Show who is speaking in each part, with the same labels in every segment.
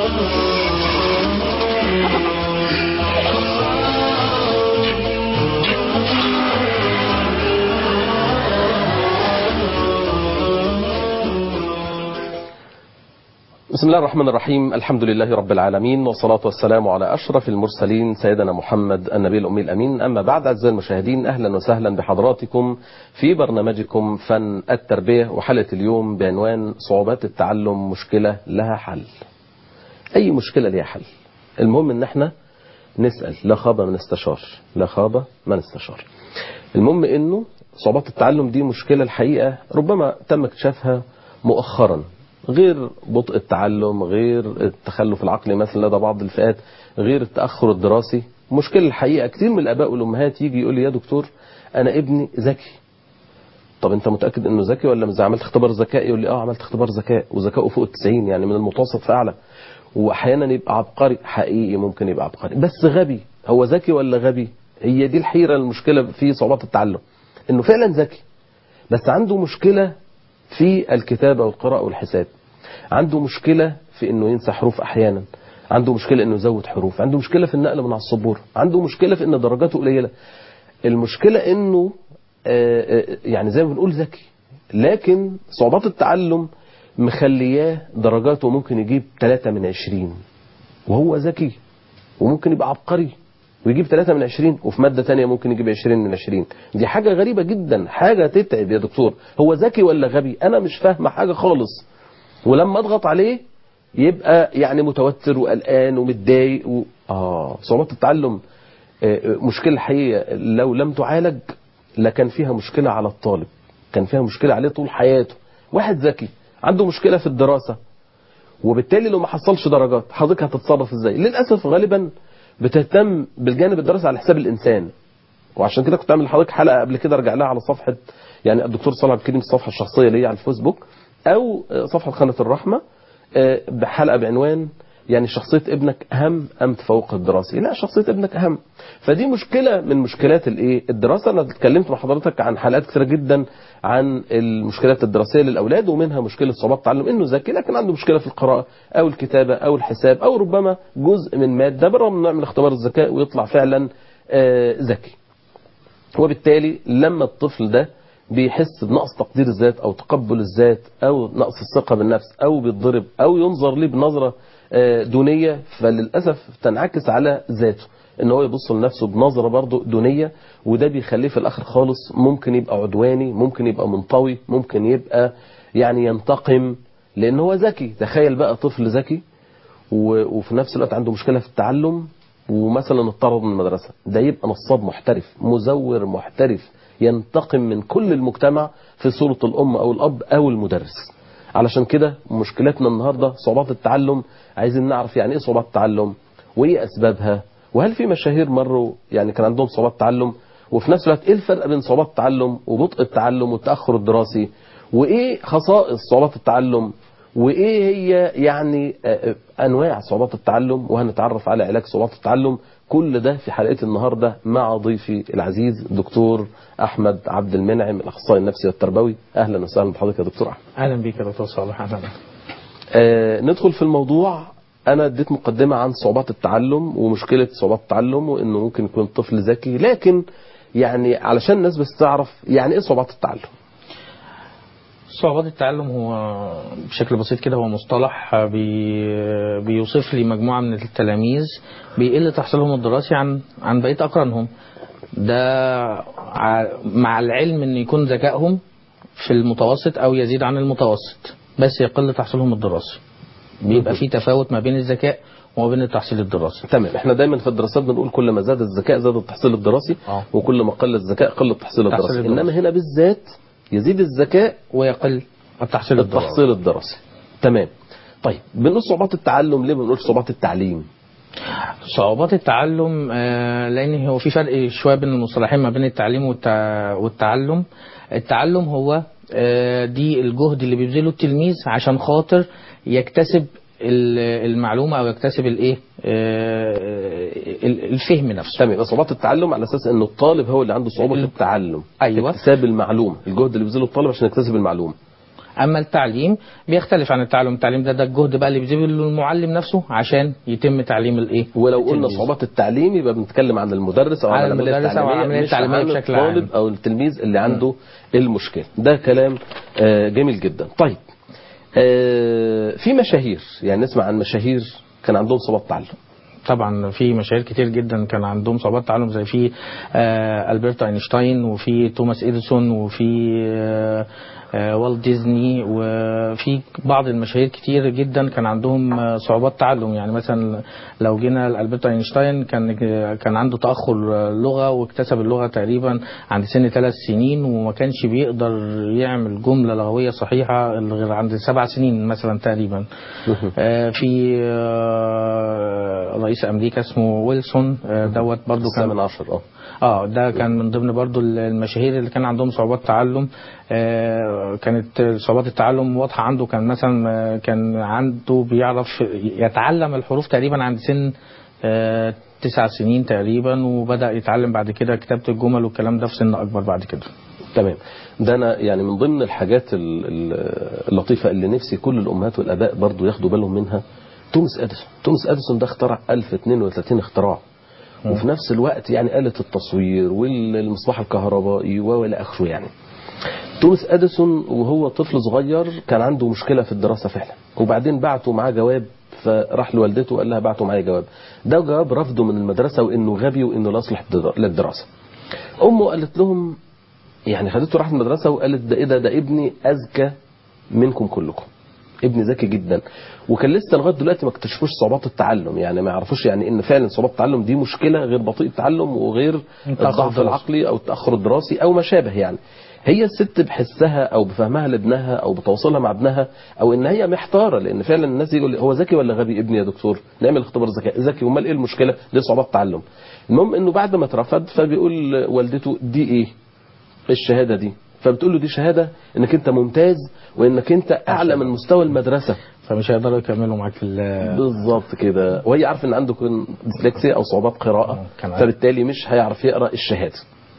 Speaker 1: بسم الله الرحمن الرحيم الحمد لله رب العالمين والصلاة والسلام على أشرف المرسلين سيدنا محمد النبي الأمي الأمين أما بعد أعزائي المشاهدين أهلا وسهلا بحضراتكم في برنامجكم فن التربية وحلقة اليوم بعنوان صعوبات التعلم مشكلة لها حل أي مشكلة لها حل المهم إن احنا نسأل لا خاب من استشار لا خاب من استشار المهم إنه صعوبات التعلم دي مشكلة الحقيقة ربما تم اكتشافها مؤخرا غير بطء التعلم غير التخلف العقلي مثلا لدى بعض الفئات غير التأخر الدراسي مشكلة الحقيقة كتير من الآباء والأمهات يجي يقول لي يا دكتور أنا ابني ذكي طب أنت متأكد إنه ذكي ولا مش عملت اختبار ذكاء يقول لي أه عملت اختبار ذكاء وذكائه فوق ال 90 يعني من المتوسط فأعلى وأحيانا يبقى عبقري حقيقي ممكن يبقى عبقري بس غبي هو ذكي ولا غبي هي دي الحيرة المشكلة في صعوبات التعلم إنه فعلا ذكي بس عنده مشكلة في الكتابة والقراءة والحساب عنده مشكلة في انه ينسى حروف احيانا عنده مشكلة انه يزود حروف عنده مشكلة في النقل من على السبورة عنده مشكلة في ان درجاته قليلة المشكلة انه يعني زي ما بنقول ذكي لكن صعوبات التعلم مخلياه درجاته ممكن يجيب 3 من 20 وهو ذكي وممكن يبقى عبقري ويجيب 3 من 20 وفي مادة تانية ممكن يجيب 20 من 20 دي حاجة غريبة جدا حاجة تتعب يا دكتور هو ذكي ولا غبي انا مش فاهمة حاجة خالص ولما اضغط عليه يبقى يعني متوتر وقلقان ومتضايق و... اه صعوبات التعلم آه مشكلة الحقيقة لو لم تعالج لكان فيها مشكلة على الطالب كان فيها مشكلة عليه طول حياته واحد ذكي عنده مشكلة في الدراسة وبالتالي لو ما حصلش درجات حضرتك هتتصرف ازاي للأسف غالبا بتهتم بالجانب الدراسي على حساب الإنسان وعشان كده كنت عامل لحضرتك حلقة قبل كده ارجع لها على صفحة يعني الدكتور صالح عبد الكريم الصفحة الشخصية ليا على الفيسبوك او صفحة قناة الرحمة بحلقة بعنوان يعني شخصية ابنك أهم أم تفوق الدراسي لا شخصية ابنك أهم فدي مشكلة من مشكلات الايه الدراسة أنا اتكلمت مع حضرتك عن حلقات كثيرة جدا عن المشكلات الدراسية للأولاد ومنها مشكلة صعوبات التعلم إنه ذكي لكن عنده مشكلة في القراءة أو الكتابة أو الحساب أو ربما جزء من مادة بالرغم من نعمل اختبار الذكاء ويطلع فعلا ذكي وبالتالي لما الطفل ده بيحس بنقص تقدير الذات او تقبل الذات او نقص الثقة بالنفس او بيتضرب او ينظر ليه بنظرة دونية فللأسف تنعكس على ذاته ان هو يبص لنفسه بنظرة برضه دونية وده بيخليه في الاخر خالص ممكن يبقى عدواني ممكن يبقى منطوي ممكن يبقى يعني ينتقم لان هو ذكي تخيل بقى طفل ذكي وفي نفس الوقت عنده مشكلة في التعلم ومثلا اضطرد من المدرسة ده يبقى نصاب محترف مزور محترف ينتقم من كل المجتمع في صورة الأم أو الأب أو المدرس علشان كده مشكلتنا النهاردة صعوبات التعلم عايزين نعرف يعني إيه صعوبات التعلم وإيه أسبابها وهل في مشاهير مروا يعني كان عندهم صعوبات تعلم وفي نفس الوقت إيه الفرق بين صعوبات التعلم وبطء التعلم والتأخر الدراسي وإيه خصائص صعوبات التعلم وإيه هي يعني أنواع صعوبات التعلم وهنتعرف على علاج صعوبات التعلم كل ده في حلقة النهاردة مع ضيفي العزيز دكتور أحمد عبد المنعم الأخصائي النفسي والتربوي أهلا وسهلا بحضرتك يا دكتور أحمد
Speaker 2: أهلا بك يا دكتور صالح أهلا
Speaker 1: آه ندخل في الموضوع أنا اديت مقدمة عن صعوبات التعلم ومشكلة صعوبات التعلم وإنه ممكن يكون طفل ذكي لكن يعني علشان الناس بس تعرف يعني إيه صعوبات التعلم
Speaker 2: صعوبات التعلم هو بشكل بسيط كده هو مصطلح بي بيوصف لي مجموعة من التلاميذ بيقل تحصيلهم الدراسي عن عن بقية أقرانهم ده مع العلم ان يكون ذكائهم في المتوسط او يزيد عن المتوسط بس يقل تحصيلهم الدراسي بيبقى في تفاوت ما بين الذكاء وما بين التحصيل الدراسي
Speaker 1: تمام احنا دايما في الدراسات بنقول كل ما زاد الذكاء زاد التحصيل الدراسي
Speaker 2: آه.
Speaker 1: وكل ما قل الذكاء قل التحصيل
Speaker 2: التحصيل
Speaker 1: الدراسي
Speaker 2: الدراسي.
Speaker 1: انما هنا بالذات يزيد الذكاء
Speaker 2: ويقل التحصيل الدراسي
Speaker 1: التحصيل الدراسي تمام طيب بنقول صعوبات التعلم ليه ما بنقولش صعوبات التعليم
Speaker 2: صعوبات التعلم آه، لان هو في فرق شويه بين المصطلحين ما بين التعليم والتع- والتعلم التعلم هو آه، دي الجهد اللي بيبذله التلميذ عشان خاطر يكتسب ال- المعلومه او يكتسب الايه آه، ال- الفهم نفسه
Speaker 1: تمام يبقى صعوبات التعلم على اساس انه الطالب هو اللي عنده صعوبه في التعلم
Speaker 2: أيوة.
Speaker 1: اكتساب المعلومه الجهد اللي بيبذله الطالب عشان يكتسب المعلومه
Speaker 2: اما التعليم بيختلف عن التعلم التعليم ده ده الجهد بقى اللي بيبذله المعلم نفسه عشان يتم تعليم الايه
Speaker 1: ولو قلنا
Speaker 2: التلميذ.
Speaker 1: صعوبات التعليم يبقى بنتكلم عن المدرس او
Speaker 2: عن
Speaker 1: عن العمليه
Speaker 2: المدرس أو
Speaker 1: التعليميه
Speaker 2: العملية
Speaker 1: مش
Speaker 2: التعليمية
Speaker 1: عن
Speaker 2: بشكل
Speaker 1: الطالب
Speaker 2: عام.
Speaker 1: او التلميذ اللي عنده المشكله ده كلام آه، جميل جدا طيب آه، في مشاهير يعني نسمع عن مشاهير كان عندهم صعوبات تعلم
Speaker 2: طبعا في مشاهير كتير جدا كان عندهم صعوبات تعلم زي في آه البرت اينشتاين وفي توماس اديسون وفي آه آه والت ديزني وفي بعض المشاهير كتير جدا كان عندهم آه، صعوبات تعلم يعني مثلا لو جينا لالبرت اينشتاين كان كان عنده تاخر آه، لغه واكتسب اللغه تقريبا عند سن ثلاث سنين وما كانش بيقدر يعمل جمله لغويه صحيحه إلا غير عند سبع سنين مثلا تقريبا آه، في آه، رئيس امريكا اسمه ويلسون آه، دوت برضو كان
Speaker 1: الثامن عشر اه
Speaker 2: اه ده كان من ضمن برضو المشاهير اللي كان عندهم صعوبات تعلم آه كانت صعوبات التعلم واضحة عنده كان مثلا آه، كان عنده بيعرف يتعلم الحروف تقريبا عند سن آه تسع سنين تقريبا وبدأ يتعلم بعد كده كتابة الجمل والكلام ده في سن أكبر بعد كده
Speaker 1: تمام ده انا يعني من ضمن الحاجات ال- ال- اللطيفه اللي نفسي كل الامهات والاباء برضو ياخدوا بالهم منها توماس اديسون توماس اديسون ده اخترع 1032 اختراع وفي نفس الوقت يعني آلة التصوير والمصباح الكهربائي والى اخره يعني توماس اديسون وهو طفل صغير كان عنده مشكله في الدراسه فعلا وبعدين بعتوا معاه جواب فراح لوالدته وقال لها بعتوا معايا جواب ده جواب رفضه من المدرسه وانه غبي وانه لا يصلح للدراسه امه قالت لهم يعني خدته راح المدرسة وقالت ده ايه ده ده ابني اذكى منكم كلكم ابني ذكي جدا وكان لسه لغايه دلوقتي ما اكتشفوش صعوبات التعلم يعني ما يعرفوش يعني ان فعلا صعوبات التعلم دي مشكله غير بطيء التعلم وغير
Speaker 2: التأخر
Speaker 1: الضعف
Speaker 2: الدراسي.
Speaker 1: العقلي او التاخر الدراسي او ما شابه يعني هي الست بحسها او بفهمها لابنها او بتواصلها مع ابنها او ان هي محتاره لان فعلا الناس يقول هو ذكي ولا غبي ابني يا دكتور نعمل اختبار ذكاء ذكي امال ايه المشكله دي صعوبات تعلم المهم انه بعد ما اترفض فبيقول والدته دي ايه الشهاده دي فبتقول له دي شهاده انك انت ممتاز وانك انت اعلى من مستوى المدرسه
Speaker 2: فمش هيقدروا يكملوا معاك في ال-
Speaker 1: بالظبط كده وهي عارفه ان عنده كن- ديسلكسيا او صعوبات قراءه
Speaker 2: آه، كان عارف.
Speaker 1: فبالتالي مش هيعرف يقرا الشهاده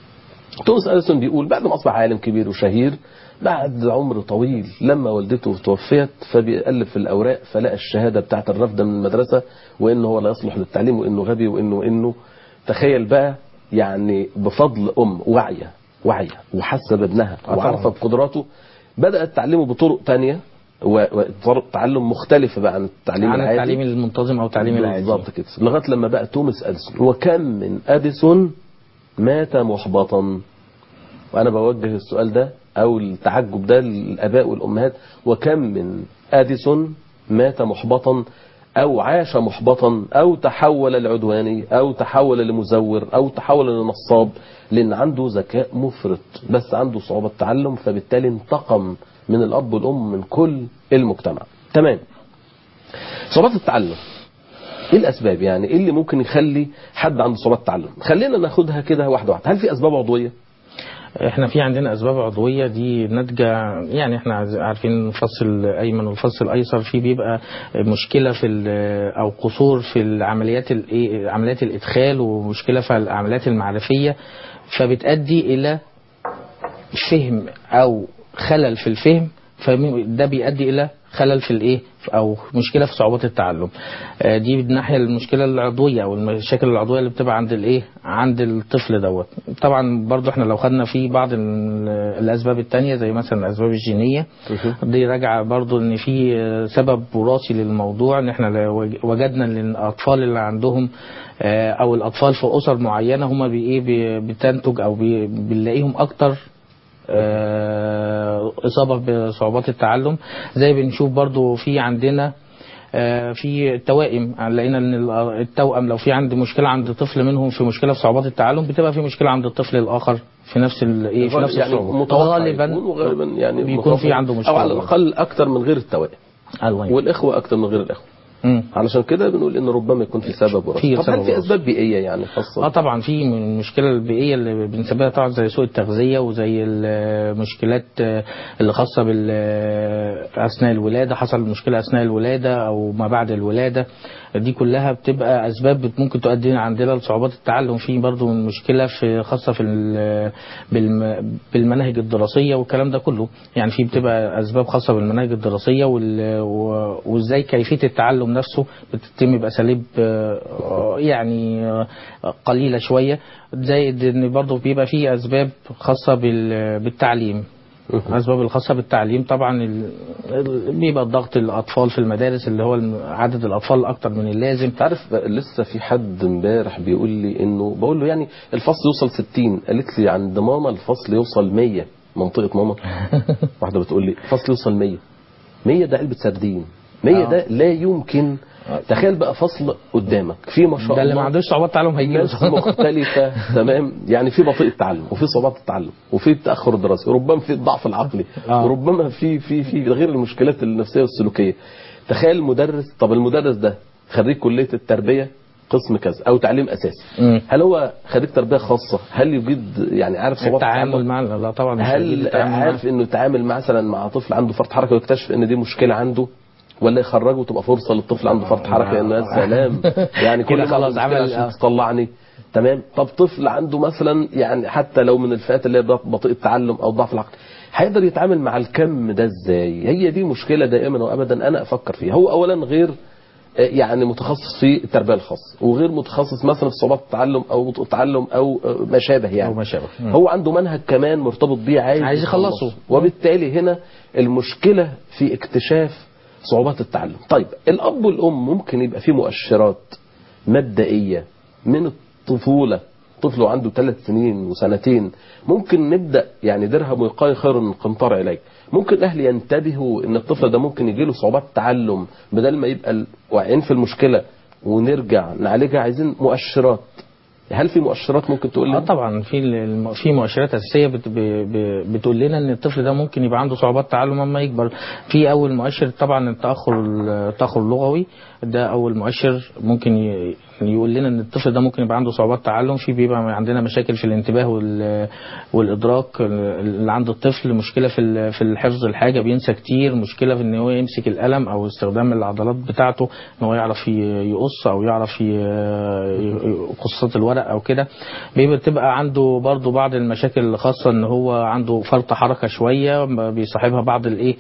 Speaker 1: توماس اديسون بيقول بعد ما اصبح عالم كبير وشهير بعد عمر طويل لما والدته توفيت فبيقلب في الاوراق فلقى الشهاده بتاعت الرفض من المدرسه وانه هو لا يصلح للتعليم وانه غبي وانه وانه تخيل بقى يعني بفضل ام واعيه واعيه وحاسه بابنها
Speaker 2: آه،
Speaker 1: وعارفه
Speaker 2: طبعاً.
Speaker 1: بقدراته بدات تعلمه بطرق تانية و- وطرق تعلم مختلفه بقى عن التعليم
Speaker 2: عن
Speaker 1: العادي
Speaker 2: التعليم المنتظم او التعليم العادي
Speaker 1: بالظبط كده لغايه لما بقى توماس اديسون وكم من اديسون مات محبطا وانا بوجه السؤال ده او التعجب ده للاباء والامهات وكم من اديسون مات محبطا او عاش محبطا او تحول لعدواني او تحول لمزور او تحول لنصاب لان عنده ذكاء مفرط بس عنده صعوبه تعلم فبالتالي انتقم من الاب والام من كل المجتمع تمام صعوبات التعلم ايه الاسباب يعني ايه اللي ممكن يخلي حد عنده صعوبات تعلم خلينا ناخدها كده واحده واحده هل في اسباب عضويه
Speaker 2: احنا في عندنا اسباب عضويه دي ناتجه يعني احنا عايز- عارفين الفص الايمن والفص الايسر فيه بيبقى مشكله في ال- او قصور في العمليات الايه عمليات الادخال ومشكله في العمليات المعرفيه فبتؤدي الى فهم او خلل في الفهم فده بيؤدي الى خلل في الايه او مشكله في صعوبات التعلم آه، دي من ناحيه المشكله العضويه او المشاكل العضويه اللي بتبقى عند الايه عند الطفل دوت طبعا برضو احنا لو خدنا في بعض ال- الاسباب التانية زي مثلا الاسباب الجينيه دي راجعه برضو ان في آه، سبب وراثي للموضوع ان احنا لو وج- وجدنا ان الاطفال اللي عندهم آه، او الاطفال في اسر معينه هم بي ايه بي- بتنتج او بي- بنلاقيهم اكتر آه، إصابة بصعوبات التعلم زي بنشوف برضو في عندنا آه، في التوائم لقينا ان ال- التوأم لو في عند مشكله عند طفل منهم في مشكله في صعوبات التعلم بتبقى في مشكله عند الطفل الاخر في نفس الايه في نفس
Speaker 1: يعني
Speaker 2: الصعوبة.
Speaker 1: متوقع
Speaker 2: غالبا
Speaker 1: يكون غالبا يعني
Speaker 2: بيكون
Speaker 1: متوقع
Speaker 2: في عنده مشكله
Speaker 1: او على الاقل اكتر من غير التوائم
Speaker 2: الله ينور.
Speaker 1: والاخوه اكتر من غير الاخوه
Speaker 2: مم.
Speaker 1: علشان كده بنقول ان ربما يكون في سبب وراثي
Speaker 2: في
Speaker 1: طب
Speaker 2: سبب
Speaker 1: هل في
Speaker 2: وراثي.
Speaker 1: اسباب بيئيه يعني خاصه
Speaker 2: اه طبعا في من المشكله البيئيه اللي بنسببها طبعا زي سوء التغذيه وزي المشكلات آه، اللي خاصه بال آه، اثناء الولاده حصل مشكله اثناء الولاده او ما بعد الولاده دي كلها بتبقى اسباب بت- ممكن تؤدي عندنا لصعوبات التعلم في برضو من مشكله في خاصه في ال- بالم- بالمناهج الدراسيه والكلام ده كله يعني في بتبقى اسباب خاصه بالمناهج الدراسيه وال- و- وازاي كيفيه التعلم نفسه بتتم باساليب آه، يعني آه، قليله شويه زائد ان برضه بيبقى في اسباب خاصه بال- بالتعليم الاسباب الخاصه بالتعليم طبعا ال- ال- بيبقى الضغط الاطفال في المدارس اللي هو الم- عدد الاطفال اكتر من اللازم
Speaker 1: انت عارف بقى لسه في حد امبارح بيقول لي انه بقول له يعني الفصل يوصل 60 قالت لي عند ماما الفصل يوصل 100 منطقه ماما واحده بتقول لي الفصل يوصل 100 100 ده علبه سردين 100
Speaker 2: آه.
Speaker 1: ده لا يمكن تخيل بقى فصل قدامك في ما شاء
Speaker 2: ده اللي ما
Speaker 1: الله
Speaker 2: عندوش صعوبات تعلم هيجي
Speaker 1: ناس مختلفة تمام يعني في بطيء التعلم وفي صعوبات التعلم وفي التأخر الدراسي وربما في الضعف العقلي
Speaker 2: آه.
Speaker 1: وربما في في في غير المشكلات النفسية والسلوكية تخيل المدرس طب المدرس ده خريج كلية التربية قسم كذا او تعليم اساسي
Speaker 2: مم.
Speaker 1: هل هو خريج تربيه خاصه هل يجد يعني عارف صعوبات
Speaker 2: التعامل مع لا طبعا مش هيجي
Speaker 1: هل
Speaker 2: التعامل معاه.
Speaker 1: عارف انه يتعامل مثلا مع طفل عنده فرط حركه ويكتشف ان دي مشكله عنده ولا يخرجه وتبقى فرصه للطفل عنده فرط حركه انه يا سلام يعني كل
Speaker 2: كده
Speaker 1: ما
Speaker 2: خلاص
Speaker 1: عنده
Speaker 2: عمل-
Speaker 1: مشكلة
Speaker 2: آه.
Speaker 1: عشان تطلعني تمام طب طفل عنده مثلا يعني حتى لو من الفئات اللي هي بطيء التعلم او ضعف العقل هيقدر يتعامل مع الكم ده ازاي هي دي مشكله دائما وابدا انا افكر فيها هو اولا غير آه، يعني متخصص في التربيه الخاصه وغير متخصص مثلا في صعوبات التعلم او بطء التعلم او آه، ما شابه يعني
Speaker 2: أو ما شابه. مم.
Speaker 1: هو عنده منهج كمان مرتبط بيه عايز
Speaker 2: عايز يخلصه.
Speaker 1: وبالتالي هنا المشكله في اكتشاف صعوبات التعلم طيب الاب والام ممكن يبقى في مؤشرات مبدئيه من الطفوله طفل عنده ثلاث سنين وسنتين ممكن نبدا يعني درهم وقايه خير من قنطار علاج ممكن الاهل ينتبهوا ان الطفل ده ممكن يجي له صعوبات تعلم بدل ما يبقى ال- واقعين في المشكله ونرجع نعالجها عايزين مؤشرات هل في مؤشرات ممكن تقول
Speaker 2: اه
Speaker 1: لي
Speaker 2: طبعا في الم- في مؤشرات اساسيه بت ب- ب- بتقول لنا ان الطفل ده ممكن يبقى عنده صعوبات تعلم اما يكبر في اول مؤشر طبعا التاخر التاخر اللغوي ده اول مؤشر ممكن ي- يقول لنا ان الطفل ده ممكن يبقى عنده صعوبات تعلم في بيبقى عندنا مشاكل في الانتباه وال- والادراك اللي عند الطفل مشكله في ال- في الحفظ الحاجه بينسى كتير مشكله في ان هو يمسك القلم او استخدام العضلات بتاعته ان هو يعرف ي- يقص او يعرف ي- ي- قصات الورق او كده بيبقى تبقى عنده برضو بعض المشاكل الخاصه ان هو عنده فرط حركه شويه بيصاحبها بعض الايه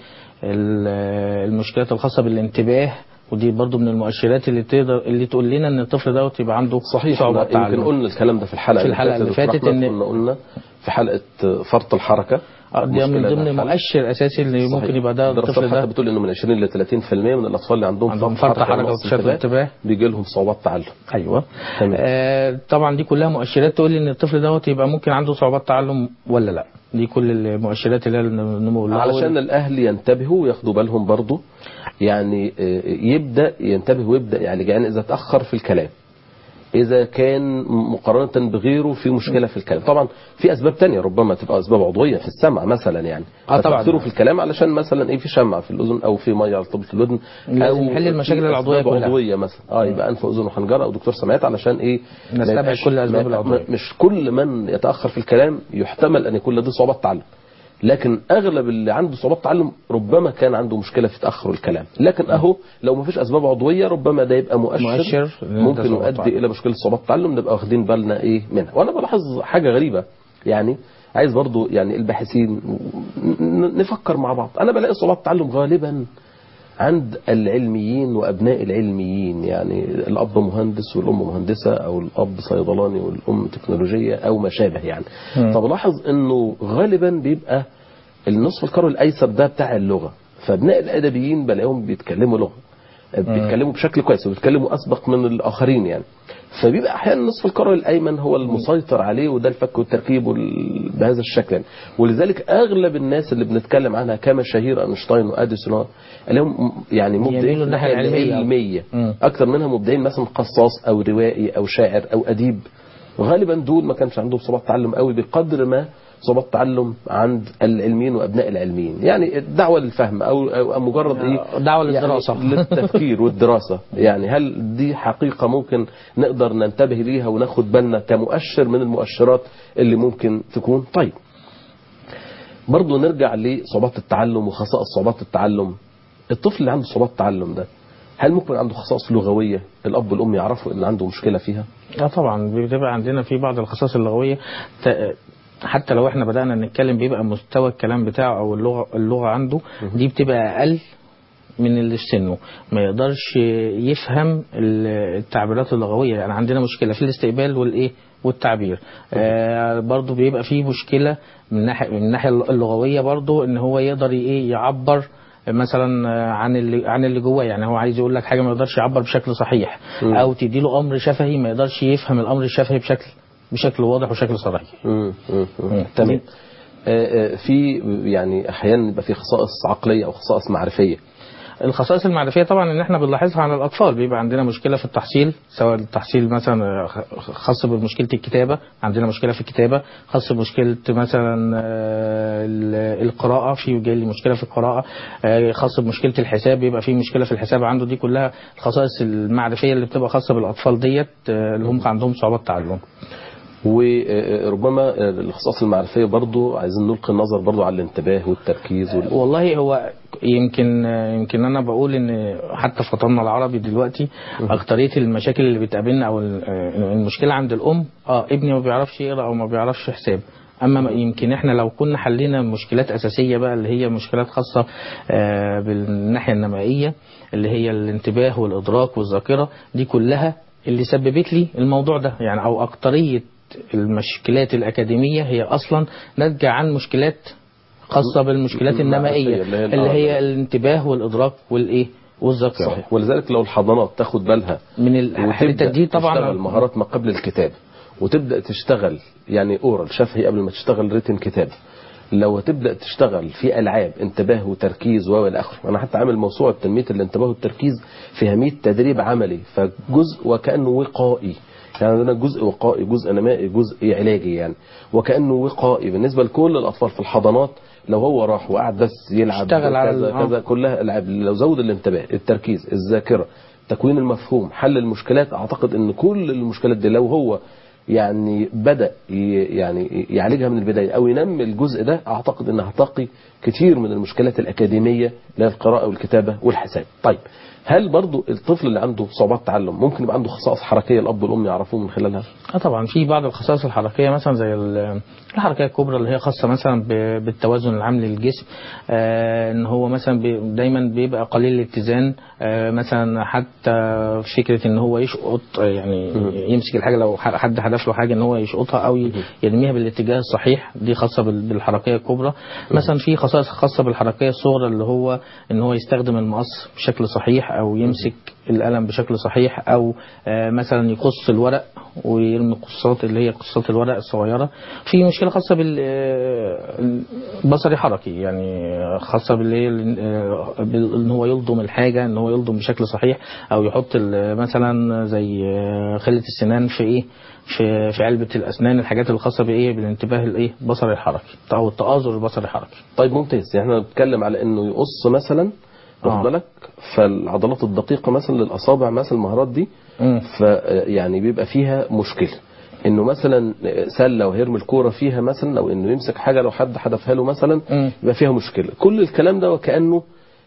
Speaker 2: ال- المشكلات الخاصه بالانتباه ودي برضو من المؤشرات اللي تقدر اللي تقول لنا ان الطفل دوت يبقى عنده
Speaker 1: صحيح
Speaker 2: صعوبات
Speaker 1: احنا يمكن
Speaker 2: تعلم
Speaker 1: قلنا الكلام ده في الحلقه
Speaker 2: في الحلقة اللي
Speaker 1: دكتور
Speaker 2: فاتت
Speaker 1: أحمد،
Speaker 2: إن-
Speaker 1: كنا قلنا في حلقه فرط الحركه
Speaker 2: آه، ده من
Speaker 1: مشكلة
Speaker 2: ضمن
Speaker 1: ده حل.
Speaker 2: مؤشر اساسي اللي
Speaker 1: صحيح.
Speaker 2: ممكن يبقى ده
Speaker 1: الدراسات
Speaker 2: الطفل
Speaker 1: حتى
Speaker 2: ده
Speaker 1: بتقول انه من 20 ل 30% من الاطفال اللي عندهم,
Speaker 2: عندهم فرط حركة
Speaker 1: ونقص
Speaker 2: وتشتت انتباه.
Speaker 1: بيجي لهم صعوبات تعلم
Speaker 2: ايوه
Speaker 1: تمام.
Speaker 2: آه طبعا دي كلها مؤشرات تقول لي ان الطفل دوت يبقى ممكن عنده صعوبات تعلم ولا لا دي كل المؤشرات اللي هي النمو اللغوي.
Speaker 1: علشان الاهل ينتبهوا وياخدوا بالهم برضو يعني آه، يبدا ينتبه ويبدا يعني يعني اذا تاخر في الكلام اذا كان مقارنه بغيره في مشكله في الكلام طبعا في اسباب تانية ربما تبقى اسباب عضويه في السمع مثلا يعني
Speaker 2: آه طبعاً.
Speaker 1: فتأثيره في الكلام علشان مثلا ايه في شمع في الاذن او في ميه على طبله الاذن
Speaker 2: لازم
Speaker 1: أو
Speaker 2: نحل المشاكل
Speaker 1: في
Speaker 2: العضوية
Speaker 1: أسباب
Speaker 2: كلها.
Speaker 1: عضويه مثلا اه يبقى انف واذن وحنجره او دكتور سمعيات علشان ايه ما
Speaker 2: نستبعد
Speaker 1: يبقاش-
Speaker 2: كل الأسباب
Speaker 1: ما-
Speaker 2: العضوية.
Speaker 1: مش كل من يتاخر في الكلام يحتمل ان يكون لديه صعوبات تعلم لكن اغلب اللي عنده صعوبات تعلم ربما كان عنده مشكله في تاخر الكلام لكن اهو لو ما فيش اسباب عضويه ربما ده يبقى مؤشر,
Speaker 2: مؤشر إن ده
Speaker 1: ممكن
Speaker 2: صعوبات
Speaker 1: يؤدي
Speaker 2: تعلم.
Speaker 1: الى مشكله صعوبات تعلم نبقى واخدين بالنا ايه منها وانا بلاحظ حاجه غريبه يعني عايز برضو يعني الباحثين ن- نفكر مع بعض انا بلاقي صعوبات تعلم غالبا عند العلميين وابناء العلميين يعني الاب مهندس والام مهندسه او الاب صيدلاني والام تكنولوجيه او ما شابه يعني
Speaker 2: مم.
Speaker 1: فبلاحظ انه غالبا بيبقى النصف القرن الايسر ده بتاع اللغه فابناء الادبيين بلاقيهم بيتكلموا لغه بيتكلموا بشكل كويس وبيتكلموا اسبق من الاخرين يعني فبيبقى احيانا نصف القرن الايمن هو المسيطر عليه وده الفك والتركيب وال- بهذا الشكل يعني ولذلك اغلب الناس اللي بنتكلم عنها كمشاهير اينشتاين واديسون لهم يعني مبدعين
Speaker 2: يميلوا الناحية العلمية.
Speaker 1: العلميه
Speaker 2: مم.
Speaker 1: اكثر منها مبدعين مثلا قصاص او روائي او شاعر او اديب وغالبا دول ما كانش عندهم صعوبات تعلم قوي بقدر ما صعوبات تعلم عند العلميين وابناء العلميين يعني الدعوه للفهم او, أو مجرد ايه
Speaker 2: دعوة للدراسة.
Speaker 1: يعني للتفكير والدراسه يعني هل دي حقيقه ممكن نقدر ننتبه ليها وناخد بالنا كمؤشر من المؤشرات اللي ممكن تكون طيب برضه نرجع لصعوبات التعلم وخصائص صعوبات التعلم الطفل اللي عنده صعوبات التعلم ده هل ممكن عنده خصائص لغويه الاب والام يعرفوا ان عنده مشكله فيها
Speaker 2: اه طبعا بتبقى عندنا في بعض الخصائص اللغويه ت- حتى لو احنا بدانا نتكلم بيبقى مستوى الكلام بتاعه او اللغه اللغه عنده دي بتبقى اقل من اللي في سنه ما يقدرش يفهم ال- التعبيرات اللغويه يعني عندنا مشكله في الاستقبال والايه والتعبير آه برضو بيبقى في مشكله من ناحيه من الناحيه اللغويه برضو ان هو يقدر ايه يعبر مثلا آه، عن اللي عن اللي جواه يعني هو عايز يقول لك حاجه ما يقدرش يعبر بشكل صحيح
Speaker 1: مم.
Speaker 2: او تدي له امر شفهي ما يقدرش يفهم الامر الشفهي بشكل بشكل واضح وشكل صريح
Speaker 1: مم، مم، مم.
Speaker 2: مم.
Speaker 1: تمام آه، آه، في يعني احيانا يبقى في خصائص عقليه او خصائص معرفيه
Speaker 2: الخصائص المعرفيه طبعا ان احنا بنلاحظها على الاطفال بيبقى عندنا مشكله في التحصيل سواء التحصيل مثلا خاص بمشكله الكتابه عندنا مشكله في الكتابه خاص بمشكله مثلا آه، ال- القراءه في جاي لي مشكله في القراءه آه، خاص بمشكله الحساب بيبقى في مشكله في الحساب عنده دي كلها الخصائص المعرفيه اللي بتبقى خاصه بالاطفال ديت آه، اللي هم عندهم صعوبات تعلم
Speaker 1: وربما الخصائص المعرفيه برضو عايزين نلقي النظر برضو على الانتباه والتركيز وال...
Speaker 2: والله هو يمكن يمكن انا بقول ان حتى في وطننا العربي دلوقتي اكتريه المشاكل اللي بتقابلنا او ال- المشكله عند الام اه ابني ما بيعرفش يقرا او ما بيعرفش حساب اما ما- يمكن احنا لو كنا حلينا مشكلات اساسيه بقى اللي هي مشكلات خاصه آه، بالناحيه النمائيه اللي هي الانتباه والادراك والذاكره دي كلها اللي سببت لي الموضوع ده يعني او اكتريه المشكلات الاكاديميه هي اصلا ناتجه عن مشكلات خاصه بالمشكلات
Speaker 1: المعرفية
Speaker 2: النمائيه
Speaker 1: اللي هي
Speaker 2: اللي
Speaker 1: الأعراض.
Speaker 2: هي الانتباه والادراك والايه والذاكره
Speaker 1: صحيح ولذلك لو الحضانات تاخد بالها
Speaker 2: من الحته دي
Speaker 1: تشتغل
Speaker 2: طبعا
Speaker 1: مهارات ما قبل الكتاب وتبدا تشتغل يعني اورال شفهي قبل ما تشتغل ريتن كتاب لو هتبدا تشتغل في العاب انتباه وتركيز و الى اخره انا حتى عامل موسوعه تنميه الانتباه والتركيز فيها 100 تدريب عملي فجزء وكانه وقائي يعني عندنا جزء وقائي جزء نمائي جزء علاجي يعني وكانه وقائي بالنسبه لكل الاطفال في الحضانات لو هو راح وقعد بس يلعب
Speaker 2: اشتغل على
Speaker 1: كذا
Speaker 2: ال- آه.
Speaker 1: كذا كلها العاب لو زود الانتباه التركيز الذاكره تكوين المفهوم حل المشكلات اعتقد ان كل المشكلات دي لو هو يعني بدا ي- يعني يعالجها من البدايه او ينمي الجزء ده اعتقد انها هتقي كتير من المشكلات الاكاديميه اللي هي القراءه والكتابه والحساب طيب هل برضو الطفل اللي عنده صعوبات تعلم ممكن يبقى عنده خصائص حركيه الاب والام يعرفوه من خلالها
Speaker 2: اه طبعا في بعض الخصائص الحركيه مثلا زي ال- الحركيه الكبرى اللي هي خاصه مثلا ب- بالتوازن العام للجسم آه ان هو مثلا بي دايما بيبقى قليل الاتزان آه مثلا حتى فكره ان هو يشقط آه، يعني يمسك الحاجه لو ح- حد حدف له حاجه ان هو يشقطها او ي- يرميها بالاتجاه الصحيح دي خاصه بال- بالحركيه الكبرى مثلا في خصائص خاصه بالحركيه الصغرى اللي هو ان هو يستخدم المقص بشكل صحيح او يمسك القلم بشكل صحيح او آه، مثلا يقص الورق ويرمي القصات اللي هي قصات الورق الصغيره في مشكله خاصه بال آه، البصري حركي يعني خاصه بال آه، بال- ان هو يلضم الحاجه ان هو يلضم بشكل صحيح او يحط ال- مثلا زي آه، خله السنان في ايه في في علبه الاسنان الحاجات الخاصه بايه بالانتباه الايه البصري الحركي او التآزر البصري الحركي
Speaker 1: طيب ممتاز يعني احنا بنتكلم على انه يقص مثلا واخد
Speaker 2: آه.
Speaker 1: بالك فالعضلات الدقيقه مثلا للاصابع مثلا المهارات دي
Speaker 2: مم.
Speaker 1: فيعني بيبقى فيها مشكله انه مثلا سله وهيرمي الكوره فيها مثلا او انه يمسك حاجه لو حد حدفها له مثلا
Speaker 2: مم.
Speaker 1: يبقى فيها مشكله كل الكلام ده وكانه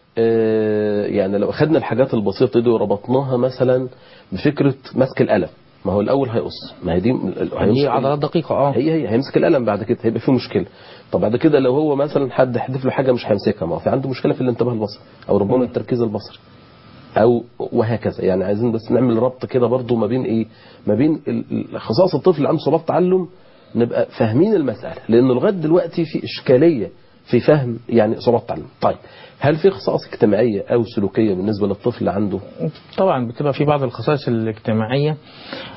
Speaker 1: آه، يعني لو اخذنا الحاجات البسيطه دي وربطناها مثلا بفكره مسك القلم ما هو الاول هيقص ما هي دي
Speaker 2: دي
Speaker 1: هيمسك
Speaker 2: عضلات دقيقه اه
Speaker 1: هي هي هيمسك القلم بعد كده هيبقى فيه مشكله طب بعد كده لو هو مثلا حد حدف له حاجه مش هيمسكها ما هو في عنده مشكله في الانتباه البصري او ربما التركيز البصري او وهكذا يعني عايزين بس نعمل ربط كده برضو ما بين ايه ما بين ال- ال- خصائص الطفل اللي عنده صعوبات تعلم نبقى فاهمين المساله لانه لغايه دلوقتي في اشكاليه في فهم يعني صعوبات تعلم طيب هل في خصائص اجتماعيه او سلوكيه بالنسبه للطفل اللي عنده
Speaker 2: طبعا بتبقى في بعض الخصائص الاجتماعيه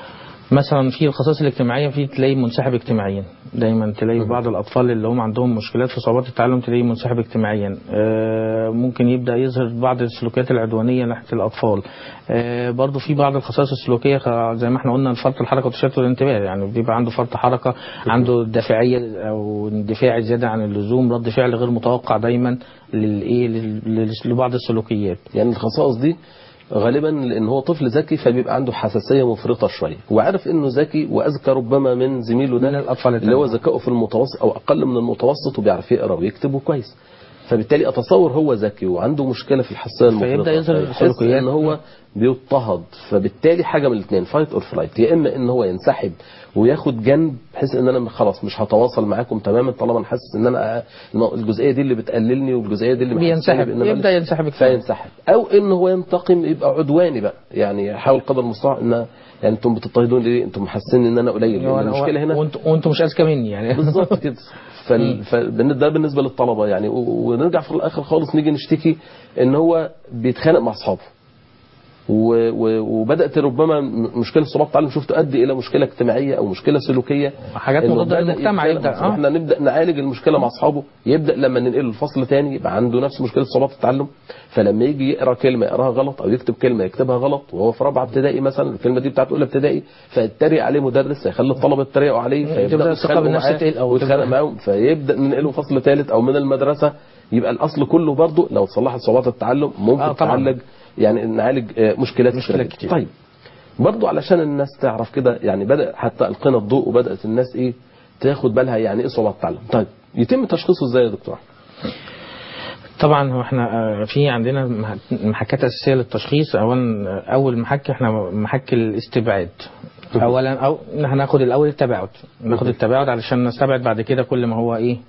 Speaker 2: مثلا في الخصائص الاجتماعيه في تلاقي منسحب اجتماعيا دايما تلاقي بعض الاطفال اللي هم عندهم مشكلات في صعوبات التعلم تلاقيه منسحب اجتماعيا آه، ممكن يبدا يظهر بعض السلوكيات العدوانيه ناحيه الاطفال آه، برضو في بعض الخصائص السلوكيه خ- زي ما احنا قلنا فرط الحركه وتشتت الانتباه يعني بيبقى عنده فرط حركه عنده دافعيه او اندفاع زياده عن اللزوم رد فعل غير متوقع دايما للايه لل- لل- لبعض السلوكيات
Speaker 1: يعني الخصائص دي غالبا لان هو طفل ذكي فبيبقى عنده حساسيه مفرطه شويه وعارف انه ذكي واذكى ربما من زميله ده
Speaker 2: من الأطفال
Speaker 1: اللي هو
Speaker 2: التانيين.
Speaker 1: ذكائه في المتوسط او اقل من المتوسط وبيعرف يقرا ويكتب كويس فبالتالي اتصور هو ذكي وعنده مشكله في الحساسيه المفرطه
Speaker 2: فيبدأ يظهر
Speaker 1: فيحس
Speaker 2: السلوكيات.
Speaker 1: ان هو بيضطهد فبالتالي حاجه من الاثنين فايت اور فلايت يا اما ان هو ينسحب وياخد جنب بحيث ان انا خلاص مش هتواصل معاكم تماما طالما انا حاسس ان انا الجزئيه دي اللي بتقللني والجزئيه دي اللي محسساني
Speaker 2: بينسحب
Speaker 1: بإن أنا
Speaker 2: يبدا ينسحب اجتماعيا
Speaker 1: فينسحب او ان هو ينتقم يبقى عدواني بقى يعني يحاول قدر المستطاع ان يعني انتم بتضطهدون ليه انتم محسسين ان انا قليل لان المشكله هنا
Speaker 2: وانتوا وانتوا مش اذكى مني يعني
Speaker 1: بالظبط كده فال... فبالن- ده بالنسبه للطلبه يعني و- ونرجع في الاخر خالص نيجي نشتكي ان هو بيتخانق مع اصحابه و... و... وبدات ربما م- مشكله صعوبات التعلم شوف تؤدي الى مشكله اجتماعيه او مشكله سلوكيه
Speaker 2: حاجات
Speaker 1: إنه
Speaker 2: مضاده
Speaker 1: بدأ
Speaker 2: للمجتمع
Speaker 1: يتخانق
Speaker 2: يبدا
Speaker 1: مع أصحابه.
Speaker 2: اه
Speaker 1: احنا نبدا نعالج المشكله مع اصحابه يبدا لما ننقله لفصل تاني يبقى عنده نفس مشكله صعوبات التعلم فلما يجي يقرا كلمه يقراها غلط او يكتب كلمه يكتبها غلط وهو في رابعه ابتدائي مثلا الكلمه دي بتاعت اولى ابتدائي فيتريق عليه مدرس فيخلي الطلبه يتريقوا عليه
Speaker 2: تبدأ
Speaker 1: فيبدا
Speaker 2: الثقة بالنفس تقل أو
Speaker 1: ويتخانق
Speaker 2: تبدأ-
Speaker 1: معاهم فيبدا ننقله فصل ثالث او من المدرسه يبقى الاصل كله برضه لو تصلحت صعوبات التعلم ممكن
Speaker 2: آه، طبعاً.
Speaker 1: تعالج يعني نعالج آه، مشكلات
Speaker 2: مشكلات
Speaker 1: كتير.
Speaker 2: كتير.
Speaker 1: طيب برضو علشان الناس تعرف كده يعني بدأ حتى ألقينا الضوء وبدأت الناس إيه تاخد بالها يعني إيه صعوبات التعلم طيب يتم تشخيصه إزاي يا دكتور
Speaker 2: طبعا هو احنا آه، في عندنا مح- محكات اساسيه للتشخيص اولا آه، اول محك احنا محك الاستبعاد اولا او هناخد الاول التباعد ناخد التباعد علشان نستبعد بعد كده كل ما هو ايه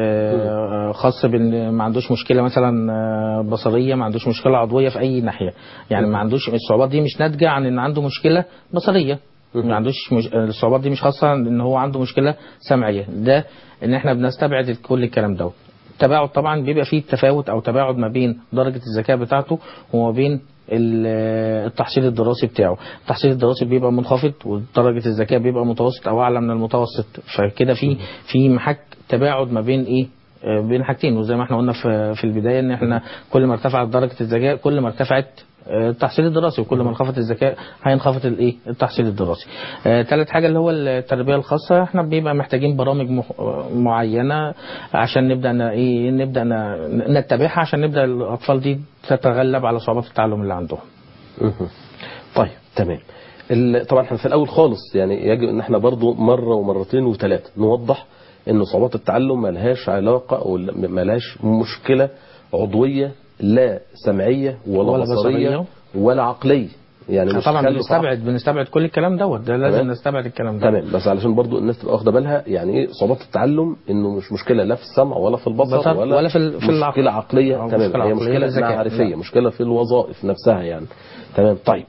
Speaker 2: آه، خاص بان ما عندوش مشكله مثلا آه، بصريه ما عندوش مشكله عضويه في اي ناحيه يعني ما عندوش الصعوبات دي مش ناتجه عن ان عنده مشكله بصريه ما عندوش مش... الصعوبات دي مش خاصه ان هو عنده مشكله سمعيه ده ان احنا بنستبعد كل الكلام دوت التباعد طبعا بيبقى فيه تفاوت او تباعد ما بين درجه الذكاء بتاعته وما بين ال- التحصيل الدراسي بتاعه التحصيل الدراسي بيبقى منخفض ودرجه الذكاء بيبقى متوسط او اعلى من المتوسط فكده في في محك تباعد ما بين ايه آه، بين حاجتين وزي ما احنا قلنا في في البدايه ان احنا كل ما ارتفعت درجه الذكاء كل ما ارتفعت آه، التحصيل الدراسي وكل ما انخفض الذكاء هينخفض الايه التحصيل الدراسي آه، ثالث حاجه اللي هو التربيه الخاصه احنا بيبقى محتاجين برامج مح- آه، معينه عشان نبدا ن- ايه نبدا ن- نتبعها عشان نبدا الاطفال دي تتغلب على صعوبات التعلم اللي عندهم
Speaker 1: مهم. طيب تمام ال- طبعا احنا في الاول خالص يعني يجب ان احنا برضو مره ومرتين وثلاثه نوضح ان صعوبات التعلم ملهاش علاقه او ل- ملهاش مشكله عضويه لا سمعيه ولا,
Speaker 2: ولا
Speaker 1: بصريه,
Speaker 2: بصرية.
Speaker 1: ولا عقليه يعني مش
Speaker 2: طبعا
Speaker 1: خلوا
Speaker 2: بنستبعد بنستبعد كل الكلام دوت ده لازم
Speaker 1: تمام.
Speaker 2: نستبعد الكلام ده
Speaker 1: تمام بس علشان برضو الناس تبقى واخده بالها يعني ايه صعوبات التعلم انه مش مشكله لا في السمع ولا في البصر
Speaker 2: بصر
Speaker 1: ولا,
Speaker 2: ولا في ال- في العقل.
Speaker 1: مشكله عقليه
Speaker 2: أو
Speaker 1: تمام
Speaker 2: مشكلة
Speaker 1: هي
Speaker 2: عقلية
Speaker 1: مشكله
Speaker 2: للذكاء.
Speaker 1: معرفيه
Speaker 2: لا.
Speaker 1: مشكله في الوظائف نفسها يعني تمام طيب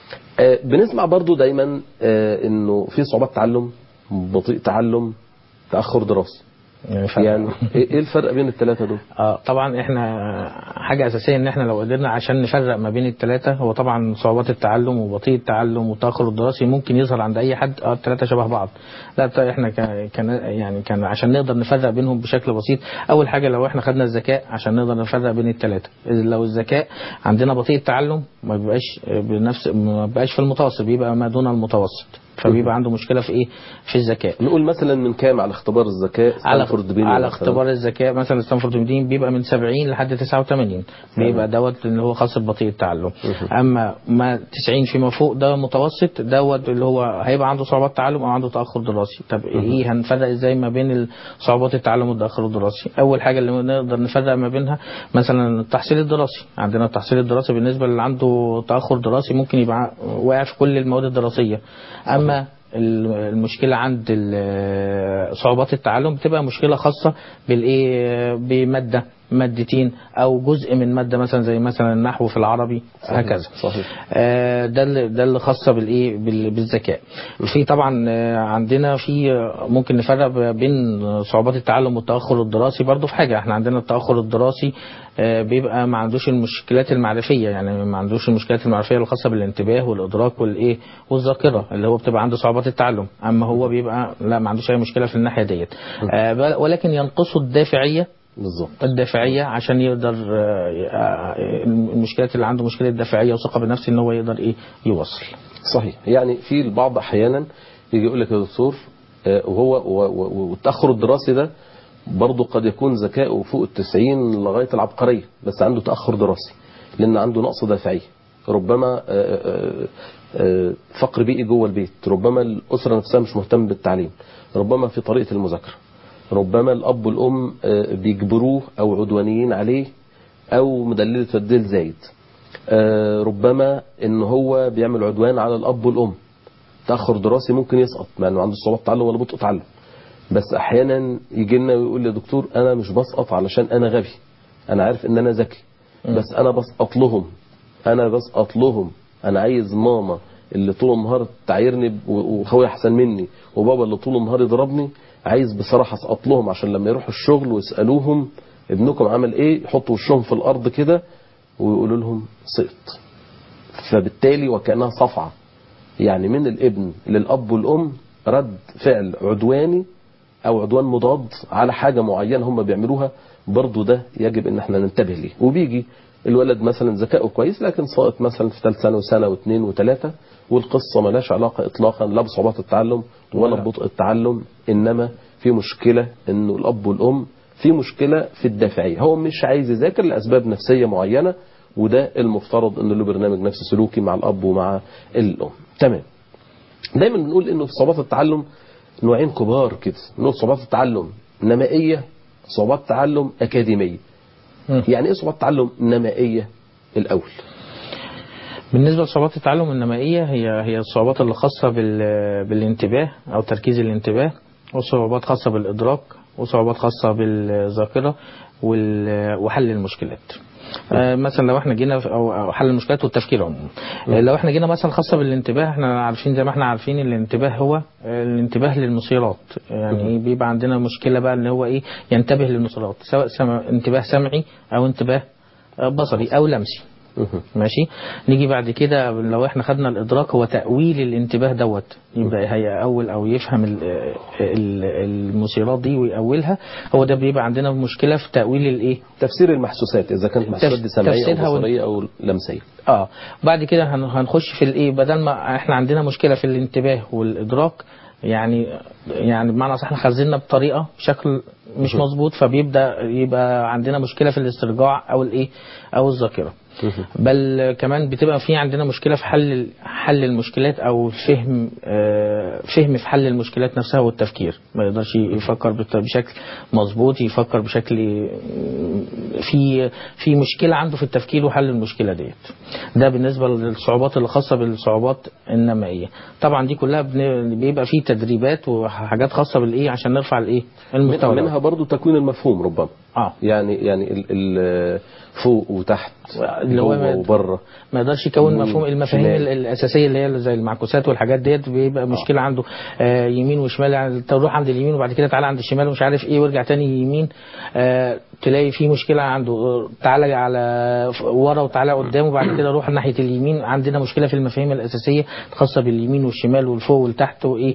Speaker 1: آه بنسمع برضو دايما آه انه في صعوبات تعلم بطيء تعلم تاخر دراسي
Speaker 2: ف-
Speaker 1: يعني ايه إيه الفرق بين الثلاثه دول
Speaker 2: اه طبعا احنا حاجه اساسيه ان احنا لو قدرنا عشان نفرق ما بين الثلاثه هو طبعا صعوبات التعلم وبطيء التعلم والتاخر الدراسي ممكن يظهر عند اي حد اه الثلاثه شبه بعض لا ط- احنا كان كان يعني كان عشان نقدر نفرق بينهم بشكل بسيط اول حاجه لو احنا خدنا الذكاء عشان نقدر نفرق بين الثلاثه لو الذكاء عندنا بطيء التعلم ما بيبقاش بنفس ما بيبقاش في المتوسط بيبقى ما دون المتوسط فبيبقى عنده مشكله في ايه في الذكاء
Speaker 1: نقول مثلا من كام على اختبار الذكاء
Speaker 2: على
Speaker 1: ستانفورد بيني
Speaker 2: على
Speaker 1: مثلاً؟
Speaker 2: اختبار الذكاء مثلا ستانفورد ميدين بيبقى من 70 لحد 89 بيبقى دوت اللي هو خاص ببطيء التعلم اما ما 90 فيما فوق ده متوسط دوت اللي هو هيبقى عنده صعوبات تعلم او عنده تاخر دراسي طب ايه هنفرق ازاي ما بين صعوبات التعلم والتاخر الدراسي اول حاجه اللي نقدر نفرق ما بينها مثلا التحصيل الدراسي عندنا التحصيل الدراسي بالنسبه اللي عنده تاخر دراسي ممكن يبقى واقع في كل المواد الدراسيه اما المشكلة عند ال- صعوبات التعلم بتبقى مشكلة خاصة بالإيه بمادة مادتين او جزء من ماده مثلا زي مثلا النحو في العربي هكذا
Speaker 1: صحيح
Speaker 2: آه، ده اللي ده اللي خاصه بالايه بال- بالذكاء في طبعا آه، عندنا في آه، ممكن نفرق بين صعوبات التعلم والتاخر الدراسي برضو في حاجه احنا عندنا التاخر الدراسي آه، بيبقى ما عندوش المشكلات المعرفيه يعني ما عندوش المشكلات المعرفيه الخاصه بالانتباه والادراك والايه والذاكره اللي هو بتبقى عنده صعوبات التعلم اما هو بيبقى لا ما عندوش اي مشكله في الناحيه ديت آه، بل- ولكن ينقصه الدافعيه
Speaker 1: بالظبط
Speaker 2: الدافعيه عشان يقدر آه، آه، المشكلات اللي عنده مشكله دافعيه وثقه بالنفس ان هو يقدر ايه يوصل
Speaker 1: صحيح يعني في البعض احيانا يجي يقول لك يا دكتور آه، وهو و- و- والتاخر الدراسي ده برضه قد يكون ذكائه فوق التسعين لغايه العبقريه بس عنده تاخر دراسي لان عنده نقص دافعيه ربما آه، آه، آه، فقر بيئي جوه البيت ربما الاسره نفسها مش مهتم بالتعليم ربما في طريقه المذاكره ربما الاب والام آه، بيجبروه او عدوانيين عليه او مدلله تبديل زايد آه، ربما ان هو بيعمل عدوان على الاب والام تاخر دراسي ممكن يسقط مع انه عنده صعوبات تعلم ولا بطء تعلم بس احيانا يجي لنا ويقول لي يا دكتور انا مش بسقط علشان انا غبي انا عارف ان انا ذكي بس انا بسقط لهم انا بسقط لهم انا عايز ماما اللي طول النهار تعايرني ب- واخويا احسن مني وبابا اللي طول النهار يضربني عايز بصراحه اسقط لهم عشان لما يروحوا الشغل ويسالوهم ابنكم عمل ايه يحطوا وشهم في الارض كده ويقولوا لهم سقط فبالتالي وكانها صفعه يعني من الابن للاب والام رد فعل عدواني او عدوان مضاد على حاجه معينه هم بيعملوها برضو ده يجب ان احنا ننتبه ليه وبيجي الولد مثلا ذكائه كويس لكن ساقط مثلا في ثالث سنه وسنه واثنين وثلاثه والقصه ملهاش علاقه اطلاقا لا بصعوبات التعلم ولا
Speaker 2: ولا.
Speaker 1: ببطء التعلم انما في مشكله انه الاب والام في مشكله في الدافعيه هو مش عايز يذاكر لاسباب نفسيه معينه وده المفترض انه له برنامج نفسي سلوكي مع الاب ومع الام تمام دايما بنقول انه في صعوبات التعلم نوعين كبار كده نقول صعوبات التعلم نمائيه صعوبات تعلم اكاديميه
Speaker 2: مم.
Speaker 1: يعني ايه صعوبات تعلم نمائيه الاول
Speaker 2: بالنسبة لصعوبات التعلم النمائية هي هي الصعوبات اللي خاصة بال- بالانتباه أو تركيز الانتباه وصعوبات خاصة بالإدراك وصعوبات خاصة بالذاكرة وال- وحل المشكلات آه، مثلا لو احنا جينا في- او أو حل المشكلات والتفكير عموما آه، لو احنا جينا مثلا خاصه بالانتباه احنا عارفين زي ما احنا عارفين الانتباه هو آه، الانتباه للمثيرات يعني إيه بيبقى عندنا مشكله بقى ان هو ايه ينتبه للمثيرات سواء سمع انتباه سمعي او انتباه آه، بصري او لمسي
Speaker 1: مهم.
Speaker 2: ماشي نيجي بعد كده لو احنا خدنا الادراك هو تاويل الانتباه دوت يبقى هيأول او يفهم ال- ال- المثيرات دي ويأولها هو ده بيبقى عندنا مشكله في تاويل الايه
Speaker 1: تفسير المحسوسات اذا كانت محسوسات دي سمعيه
Speaker 2: تفسيرها
Speaker 1: او
Speaker 2: وال-
Speaker 1: بصريه او لمسيه
Speaker 2: اه بعد كده هن- هنخش في الايه بدل ما احنا عندنا مشكله في الانتباه والادراك يعني يعني بمعنى صح احنا خزنا بطريقه بشكل مش مظبوط فبيبدا يبقى عندنا مشكله في الاسترجاع او الايه او الذاكره بل كمان بتبقى في عندنا مشكله في حل حل المشكلات او الفهم آه، فهم في حل المشكلات نفسها والتفكير ما يقدرش يفكر بت- بشكل مظبوط يفكر بشكل في في مشكله عنده في التفكير وحل المشكله ديت ده بالنسبه للصعوبات اللي خاصه بالصعوبات النمائيه طبعا دي كلها بن- بيبقى فيه تدريبات وحاجات خاصه بالايه عشان نرفع الايه المستوى دوت.
Speaker 1: منها برضو تكوين المفهوم ربما
Speaker 2: اه
Speaker 1: يعني يعني ال ال فوق وتحت
Speaker 2: اللي هو
Speaker 1: جوه
Speaker 2: ما-
Speaker 1: وبره
Speaker 2: ما يقدرش يكون
Speaker 1: يمين،
Speaker 2: مفهوم المفاهيم
Speaker 1: شمال.
Speaker 2: ال- الاساسيه اللي هي زي المعكوسات والحاجات ديت بيبقى مشكله عنده آه يمين وشمال يعني تروح عند اليمين وبعد كده تعالى عند الشمال ومش عارف ايه وارجع تاني يمين آه تلاقي في مشكله عنده آه، تعالى على ف- ورا وتعالى قدام وبعد كده روح ناحيه اليمين عندنا مشكله في المفاهيم الاساسيه الخاصه باليمين والشمال والفوق والتحت وايه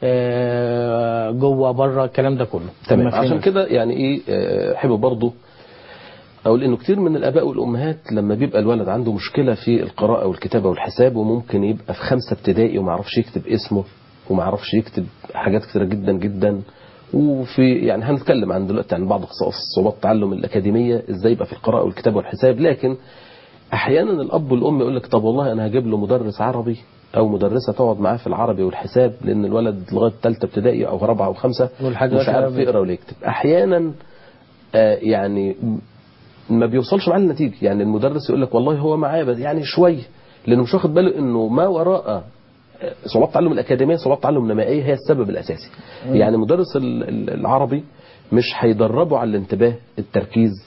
Speaker 2: آه جوه بره الكلام ده كله
Speaker 1: تمام
Speaker 2: المفاهيم
Speaker 1: عشان كده يعني ايه آه، احب برضو اقول انه كتير من الاباء والامهات لما بيبقى الولد عنده مشكله في القراءه والكتابه والحساب وممكن يبقى في خمسه ابتدائي وما يعرفش يكتب اسمه وما يعرفش يكتب حاجات كتيره جدا جدا وفي يعني هنتكلم عن دلوقتي عن بعض خصائص صعوبات التعلم الاكاديميه ازاي يبقى في القراءه والكتابه والحساب لكن احيانا الاب والام يقول لك طب والله انا هجيب له مدرس عربي او مدرسه تقعد معاه في العربي والحساب لان الولد لغايه ثالثه ابتدائي او رابعه او خمسه
Speaker 2: ولحد
Speaker 1: مش
Speaker 2: دلوقتي
Speaker 1: عارف
Speaker 2: بقى-
Speaker 1: يقرا ولا يكتب احيانا آه، يعني ما بيوصلش معاه النتيجه يعني المدرس يقول لك والله هو معايا بس يعني شويه لانه مش واخد باله انه ما وراء آه، صعوبات التعلم الاكاديميه صعوبات التعلم النمائيه هي السبب الاساسي يعني مدرس ال- ال- العربي مش هيدربه على الانتباه التركيز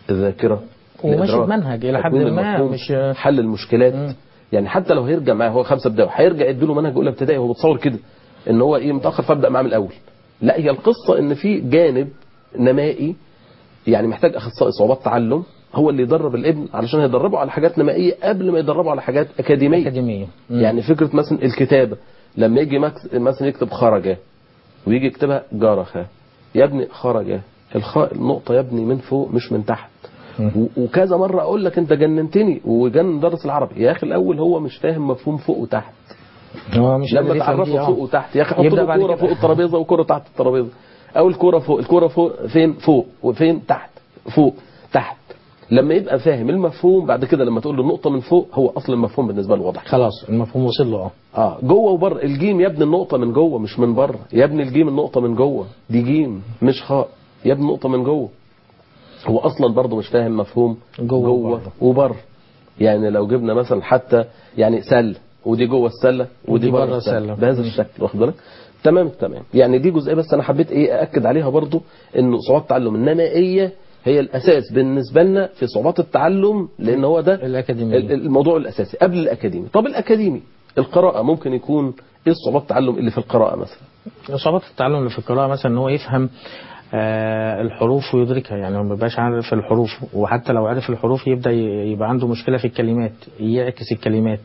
Speaker 1: الذاكره
Speaker 2: وماشي
Speaker 1: الإدراك،
Speaker 2: بمنهج إلى حد
Speaker 1: تكوين
Speaker 2: ما،
Speaker 1: المفهوم،
Speaker 2: مش-
Speaker 1: حل المشكلات يعني حتى لو هيرجع معاه هو خمسه ابتدائي هيرجع يديله منهج اولى ابتدائي هو بتصور كده ان هو ايه متاخر فابدا معاه من الاول لا هي القصه ان في جانب نمائي يعني محتاج اخصائي صعوبات تعلم هو اللي يدرب الابن علشان يدربه على حاجات نمائيه قبل ما يدربه على حاجات اكاديميه
Speaker 2: أكاديمية مم.
Speaker 1: يعني فكره مثلا الكتابه لما يجي مكس- مثلا يكتب خرج ويجي يكتبها جرخ يا ابني خرج الخاء النقطه يا ابني من فوق مش من تحت و- وكذا مره اقول لك انت جننتني وجنن مدرس العربي يا اخي الاول هو مش فاهم مفهوم فوق وتحت
Speaker 2: هو مش قادر
Speaker 1: لما
Speaker 2: يفهم دي،
Speaker 1: تعرفه
Speaker 2: آه.
Speaker 1: فوق وتحت يا اخي حط
Speaker 2: يبدأ
Speaker 1: له
Speaker 2: بعد
Speaker 1: كوره
Speaker 2: كده.
Speaker 1: فوق الترابيزه وكوره تحت الترابيزه او الكوره فوق الكوره فوق فين فوق وفين تحت فوق تحت لما يبقى فاهم المفهوم بعد كده لما تقول له النقطه من فوق هو اصلا المفهوم بالنسبه له واضح
Speaker 2: خلاص المفهوم وصل له اه
Speaker 1: اه جوه وبره الجيم يا ابني النقطه من جوه مش من بره يا ابني الجيم النقطه من جوه دي جيم مش خاء يا ابني النقطه من جوه هو اصلا برضه مش فاهم مفهوم
Speaker 2: جوه
Speaker 1: جوه
Speaker 2: وبره.
Speaker 1: وبره يعني لو جبنا مثلا حتى يعني سله ودي جوه السله ودي
Speaker 2: ودي
Speaker 1: بره
Speaker 2: بره
Speaker 1: السله
Speaker 2: السلة.
Speaker 1: بهذا الشكل واخد بالك تمام تمام يعني دي جزئيه بس انا حبيت ايه ااكد عليها برضه انه صعوبات التعلم النمائيه هي الاساس بالنسبه لنا في صعوبات التعلم لان هو ده
Speaker 2: الأكاديمية.
Speaker 1: ال- الموضوع الاساسي قبل الاكاديمي طب الاكاديمي القراءه ممكن يكون ايه صعوبات التعلم اللي في القراءه مثلا
Speaker 2: صعوبات التعلم اللي في القراءة مثلا ان هو يفهم آه الحروف ويدركها يعني هو ما بيبقاش عارف الحروف وحتى لو عرف الحروف يبدا ي- يبقى عنده مشكله في الكلمات يعكس الكلمات